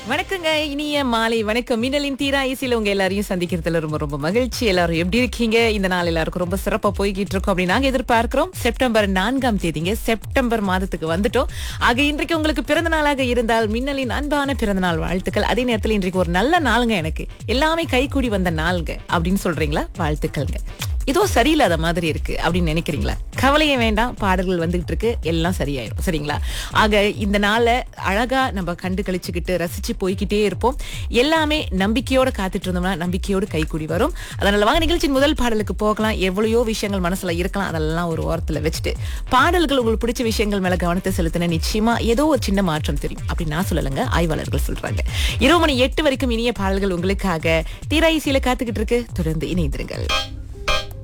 வணக்கங்க இனிய மாலை வணக்கம் மின்னலின் தீரா இசையில உங்க எல்லாரையும் சந்திக்கிறதுல ரொம்ப ரொம்ப மகிழ்ச்சி எல்லாரும் எப்படி இருக்கீங்க இந்த நாள் எல்லாருக்கும் ரொம்ப சிறப்பா போய்கிட்டு இருக்கோம் அப்படி நாங்க எதிர்பார்க்கிறோம் செப்டம்பர் நான்காம் தேதிங்க செப்டம்பர் மாதத்துக்கு வந்துட்டோம் ஆக இன்றைக்கு உங்களுக்கு பிறந்த நாளாக இருந்தால் மின்னலின் அன்பான பிறந்த நாள் வாழ்த்துக்கள் அதே நேரத்தில் இன்றைக்கு ஒரு நல்ல நாளுங்க எனக்கு எல்லாமே கைகூடி வந்த நாளுங்க அப்படின்னு சொல்றீங்களா வாழ்த்துக்கள்ங்க ஏதோ சரியில்லாத மாதிரி இருக்கு அப்படின்னு நினைக்கிறீங்களா கவலையே வேண்டாம் பாடல்கள் வந்துகிட்டு இருக்கு எல்லாம் சரியாயிரும் சரிங்களா ஆக இந்த நாளை அழகா நம்ம கண்டு கழிச்சுக்கிட்டு ரசிச்சு போய்கிட்டே இருப்போம் எல்லாமே நம்பிக்கையோட காத்துட்டு இருந்தோம்னா நம்பிக்கையோடு கைக்கூடி வரும் அதனால வாங்க நிகழ்ச்சியின் முதல் பாடலுக்கு போகலாம் எவ்வளவோ விஷயங்கள் மனசுல இருக்கலாம் அதெல்லாம் ஒரு ஓரத்துல வச்சுட்டு பாடல்கள் உங்களுக்கு பிடிச்ச விஷயங்கள் மேல கவனத்தை செலுத்தின நிச்சயமா ஏதோ ஒரு சின்ன மாற்றம் தெரியும் அப்படி நான் சொல்லலைங்க ஆய்வாளர்கள் சொல்றாங்க இரவு மணி எட்டு வரைக்கும் இனிய பாடல்கள் உங்களுக்காக தீராயிசியில காத்துக்கிட்டு இருக்கு தொடர்ந்து இணைந்திருங்கள்